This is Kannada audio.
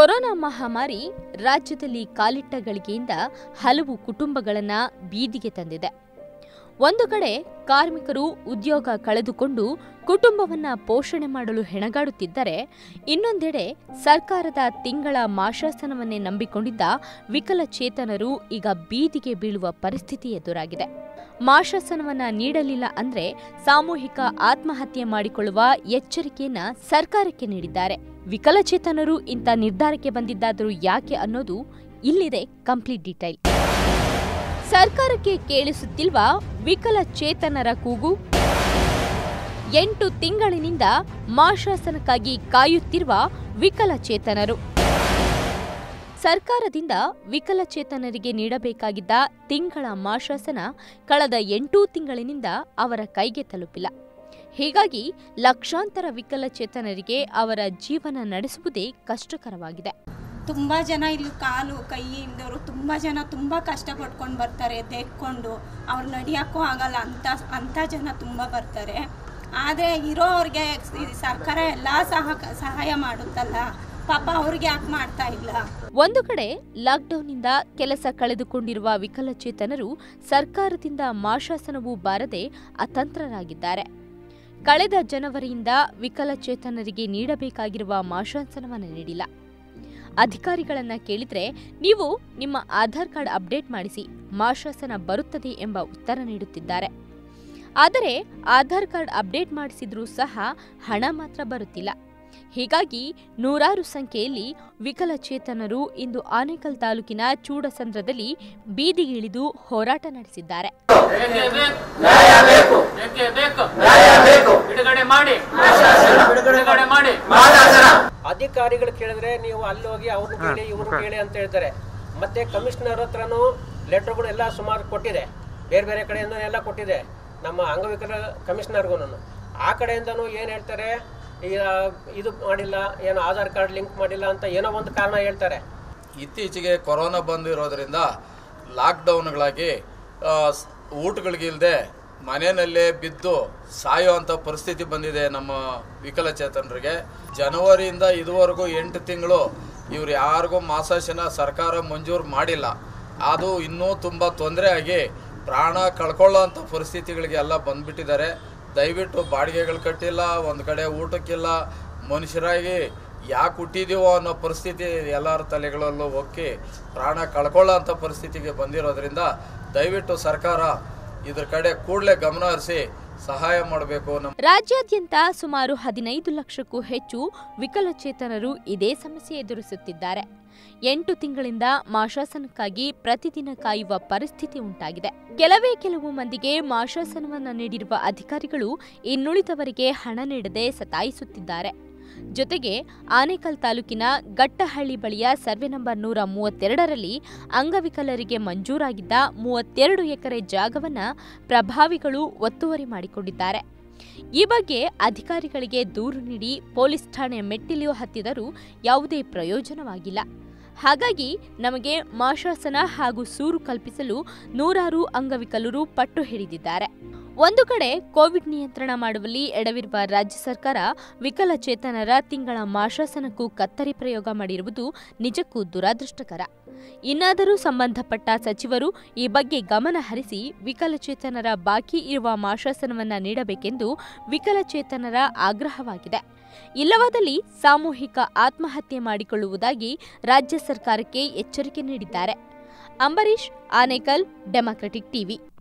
ಕೊರೋನಾ ಮಹಾಮಾರಿ ರಾಜ್ಯದಲ್ಲಿ ಕಾಲಿಟ್ಟ ಗಳಿಗೆಯಿಂದ ಹಲವು ಕುಟುಂಬಗಳನ್ನ ಬೀದಿಗೆ ತಂದಿದೆ ಒಂದು ಕಡೆ ಕಾರ್ಮಿಕರು ಉದ್ಯೋಗ ಕಳೆದುಕೊಂಡು ಕುಟುಂಬವನ್ನ ಪೋಷಣೆ ಮಾಡಲು ಹೆಣಗಾಡುತ್ತಿದ್ದರೆ ಇನ್ನೊಂದೆಡೆ ಸರ್ಕಾರದ ತಿಂಗಳ ಮಾಶಾಸನವನ್ನೇ ನಂಬಿಕೊಂಡಿದ್ದ ವಿಕಲಚೇತನರು ಈಗ ಬೀದಿಗೆ ಬೀಳುವ ಪರಿಸ್ಥಿತಿ ಎದುರಾಗಿದೆ ಮಾಶಾಸನವನ್ನ ನೀಡಲಿಲ್ಲ ಅಂದ್ರೆ ಸಾಮೂಹಿಕ ಆತ್ಮಹತ್ಯೆ ಮಾಡಿಕೊಳ್ಳುವ ಎಚ್ಚರಿಕೆಯನ್ನ ಸರ್ಕಾರಕ್ಕೆ ನೀಡಿದ್ದಾರೆ ವಿಕಲಚೇತನರು ಇಂಥ ನಿರ್ಧಾರಕ್ಕೆ ಬಂದಿದ್ದಾದರೂ ಯಾಕೆ ಅನ್ನೋದು ಇಲ್ಲಿದೆ ಕಂಪ್ಲೀಟ್ ಡೀಟೈಲ್ ಸರ್ಕಾರಕ್ಕೆ ಕೇಳಿಸುತ್ತಿಲ್ವಾ ವಿಕಲಚೇತನರ ಕೂಗು ಎಂಟು ತಿಂಗಳಿನಿಂದ ಮಾಶಾಸನಕ್ಕಾಗಿ ಕಾಯುತ್ತಿರುವ ವಿಕಲಚೇತನರು ಸರ್ಕಾರದಿಂದ ವಿಕಲಚೇತನರಿಗೆ ನೀಡಬೇಕಾಗಿದ್ದ ತಿಂಗಳ ಮಾಶಾಸನ ಕಳೆದ ಎಂಟೂ ತಿಂಗಳಿನಿಂದ ಅವರ ಕೈಗೆ ತಲುಪಿಲ್ಲ ಹೀಗಾಗಿ ಲಕ್ಷಾಂತರ ವಿಕಲಚೇತನರಿಗೆ ಅವರ ಜೀವನ ನಡೆಸುವುದೇ ಕಷ್ಟಕರವಾಗಿದೆ ತುಂಬ ಜನ ಇಲ್ಲಿ ಕಾಲು ಕೈ ಇಲ್ದವರು ತುಂಬ ಜನ ತುಂಬ ಕಷ್ಟಪಟ್ಕೊಂಡು ಬರ್ತಾರೆ ತೆಕ್ಕೊಂಡು ಅವ್ರು ನಡಿಯೋಕ್ಕೂ ಆಗಲ್ಲ ಅಂತ ಅಂಥ ಜನ ತುಂಬ ಬರ್ತಾರೆ ಆದರೆ ಇರೋವ್ರಿಗೆ ಈ ಸರ್ಕಾರ ಎಲ್ಲ ಸಹ ಸಹಾಯ ಮಾಡುತ್ತಲ್ಲ ಪಾಪ ಅವ್ರಿಗೆ ಯಾಕೆ ಮಾಡ್ತಾ ಇಲ್ಲ ಒಂದು ಕಡೆ ಲಾಕ್ಡೌನ್ನಿಂದ ಕೆಲಸ ಕಳೆದುಕೊಂಡಿರುವ ವಿಕಲಚೇತನರು ಸರ್ಕಾರದಿಂದ ಮಾಶಾಸನವೂ ಬಾರದೆ ಅತಂತ್ರರಾಗಿದ್ದಾರೆ ಕಳೆದ ಜನವರಿಯಿಂದ ವಿಕಲಚೇತನರಿಗೆ ನೀಡಬೇಕಾಗಿರುವ ಮಾಶಾಸನವನ್ನು ನೀಡಿಲ್ಲ ಅಧಿಕಾರಿಗಳನ್ನ ಕೇಳಿದ್ರೆ ನೀವು ನಿಮ್ಮ ಆಧಾರ್ ಕಾರ್ಡ್ ಅಪ್ಡೇಟ್ ಮಾಡಿಸಿ ಮಾಶಾಸನ ಬರುತ್ತದೆ ಎಂಬ ಉತ್ತರ ನೀಡುತ್ತಿದ್ದಾರೆ ಆದರೆ ಆಧಾರ್ ಕಾರ್ಡ್ ಅಪ್ಡೇಟ್ ಮಾಡಿಸಿದ್ರೂ ಸಹ ಹಣ ಮಾತ್ರ ಬರುತ್ತಿಲ್ಲ ಹೀಗಾಗಿ ನೂರಾರು ಸಂಖ್ಯೆಯಲ್ಲಿ ವಿಕಲಚೇತನರು ಇಂದು ಆನೇಕಲ್ ತಾಲೂಕಿನ ಚೂಡಸಂದ್ರದಲ್ಲಿ ಬೀದಿಗಿಳಿದು ಹೋರಾಟ ನಡೆಸಿದ್ದಾರೆ ಬೇಕೇ ಬೇಕು ಬೇಕೇ ಬೇಕು ಬಿಡುಗಡೆ ಮಾಡಿ ಬಿಡುಗಡೆ ಮಾಡಿ ಅಧಿಕಾರಿಗಳು ಕೇಳಿದ್ರೆ ನೀವು ಅಲ್ಲಿ ಹೋಗಿ ಅವ್ರನ್ನ ಕೇಳಿ ಇವ್ರನ್ನ ಕೇಳಿ ಅಂತ ಹೇಳ್ತಾರೆ ಮತ್ತೆ ಕಮಿಷನರ್ ಹತ್ರನೂ ಲೆಟರ್ಗಳು ಎಲ್ಲ ಸುಮಾರು ಕೊಟ್ಟಿದೆ ಬೇರೆ ಬೇರೆ ಕಡೆಯಿಂದ ಎಲ್ಲ ಕೊಟ್ಟಿದೆ ನಮ್ಮ ಅಂಗವಿಕಲ ಕಮಿಷನರ್ಗೂ ಆ ಕಡೆಯಿಂದನೂ ಏನು ಹೇಳ್ತಾರೆ ಈಗ ಇದು ಮಾಡಿಲ್ಲ ಏನೋ ಆಧಾರ್ ಕಾರ್ಡ್ ಲಿಂಕ್ ಮಾಡಿಲ್ಲ ಅಂತ ಏನೋ ಒಂದು ಕಾರಣ ಹೇಳ್ತಾರೆ ಇತ್ತೀಚೆಗೆ ಕೊರೋನಾ ಬಂದಿರೋದ್ರಿಂದ ಲಾಕ್ಡೌನ್ಗಳಾಗಿ ಆ, ಸ್- ಊಟಗಳಿಗಿಲ್ಲದೆ ಮನೆಯಲ್ಲೇ ಬಿದ್ದು ಸಾಯುವಂಥ ಪರಿಸ್ಥಿತಿ ಬಂದಿದೆ ನಮ್ಮ ವಿಕಲಚೇತನರಿಗೆ ಜನವರಿಯಿಂದ ಇದುವರೆಗೂ ಎಂಟು ತಿಂಗಳು ಇವ್ರು ಯಾರಿಗೂ ಮಾಸಾಶನ ಸರ್ಕಾರ ಮಂಜೂರು ಮಾಡಿಲ್ಲ ಅದು ಇನ್ನೂ ತುಂಬ ತೊಂದರೆ ಆಗಿ ಪ್ರಾಣ ಕಳ್ಕೊಳ್ಳೋಂಥ ಪರಿಸ್ಥಿತಿಗಳಿಗೆ ಎಲ್ಲ ಬಂದ್ಬಿಟ್ಟಿದ್ದಾರೆ ದಯವಿಟ್ಟು ಬಾಡಿಗೆಗಳು ಕಟ್ಟಿಲ್ಲ ಒಂದು ಕಡೆ ಊಟಕ್ಕಿಲ್ಲ ಮನುಷ್ಯರಾಗಿ ಯಾಕೆ ಹುಟ್ಟಿದೀವೋ ಅನ್ನೋ ಪರಿಸ್ಥಿತಿ ಎಲ್ಲರ ತಲೆಗಳಲ್ಲೂ ಒಕ್ಕಿ ಪ್ರಾಣ ಕಳ್ಕೊಳ್ಳೋ ಅಂಥ ಪರಿಸ್ಥಿತಿಗೆ ಬಂದಿರೋದ್ರಿಂದ ದಯವಿಟ್ಟು ಸರ್ಕಾರ ಇದ್ರ ಕಡೆ ಕೂಡಲೇ ಗಮನ ಹರಿಸಿ ಸಹಾಯ ಮಾಡಬೇಕು ನಮ್ಮ ರಾಜ್ಯಾದ್ಯಂತ ಸುಮಾರು ಹದಿನೈದು ಲಕ್ಷಕ್ಕೂ ಹೆಚ್ಚು ವಿಕಲಚೇತನರು ಇದೇ ಸಮಸ್ಯೆ ಎದುರಿಸುತ್ತಿದ್ದಾರೆ ಎಂಟು ತಿಂಗಳಿಂದ ಮಾಶಾಸನಕ್ಕಾಗಿ ಪ್ರತಿದಿನ ಕಾಯುವ ಪರಿಸ್ಥಿತಿ ಉಂಟಾಗಿದೆ ಕೆಲವೇ ಕೆಲವು ಮಂದಿಗೆ ಮಾಶಾಸನವನ್ನ ನೀಡಿರುವ ಅಧಿಕಾರಿಗಳು ಇನ್ನುಳಿದವರಿಗೆ ಹಣ ನೀಡದೆ ಸತಾಯಿಸುತ್ತಿದ್ದಾರೆ ಜೊತೆಗೆ ಆನೇಕಲ್ ತಾಲೂಕಿನ ಗಟ್ಟಹಳ್ಳಿ ಬಳಿಯ ಸರ್ವೆ ನಂಬರ್ ನೂರ ಮೂವತ್ತೆರಡರಲ್ಲಿ ಅಂಗವಿಕಲರಿಗೆ ಮಂಜೂರಾಗಿದ್ದ ಮೂವತ್ತೆರಡು ಎಕರೆ ಜಾಗವನ್ನ ಪ್ರಭಾವಿಗಳು ಒತ್ತುವರಿ ಮಾಡಿಕೊಂಡಿದ್ದಾರೆ ಈ ಬಗ್ಗೆ ಅಧಿಕಾರಿಗಳಿಗೆ ದೂರು ನೀಡಿ ಪೊಲೀಸ್ ಠಾಣೆ ಮೆಟ್ಟಿಲು ಹತ್ತಿದರೂ ಯಾವುದೇ ಪ್ರಯೋಜನವಾಗಿಲ್ಲ ಹಾಗಾಗಿ ನಮಗೆ ಮಾಶಾಸನ ಹಾಗೂ ಸೂರು ಕಲ್ಪಿಸಲು ನೂರಾರು ಅಂಗವಿಕಲರು ಪಟ್ಟು ಹಿಡಿದಿದ್ದಾರೆ ಒಂದು ಕಡೆ ಕೋವಿಡ್ ನಿಯಂತ್ರಣ ಮಾಡುವಲ್ಲಿ ಎಡವಿರುವ ರಾಜ್ಯ ಸರ್ಕಾರ ವಿಕಲಚೇತನರ ತಿಂಗಳ ಮಾಶಾಸನಕ್ಕೂ ಕತ್ತರಿ ಪ್ರಯೋಗ ಮಾಡಿರುವುದು ನಿಜಕ್ಕೂ ದುರಾದೃಷ್ಟಕರ ಇನ್ನಾದರೂ ಸಂಬಂಧಪಟ್ಟ ಸಚಿವರು ಈ ಬಗ್ಗೆ ಗಮನ ಹರಿಸಿ ವಿಕಲಚೇತನರ ಬಾಕಿ ಇರುವ ಮಾಶಾಸನವನ್ನ ನೀಡಬೇಕೆಂದು ವಿಕಲಚೇತನರ ಆಗ್ರಹವಾಗಿದೆ ಇಲ್ಲವಾದಲ್ಲಿ ಸಾಮೂಹಿಕ ಆತ್ಮಹತ್ಯೆ ಮಾಡಿಕೊಳ್ಳುವುದಾಗಿ ರಾಜ್ಯ ಸರ್ಕಾರಕ್ಕೆ ಎಚ್ಚರಿಕೆ ನೀಡಿದ್ದಾರೆ ಅಂಬರೀಶ್ ಆನೇಕಲ್ ಡೆಮಾಕ್ರೆಟಿಕ್ ಟಿವಿ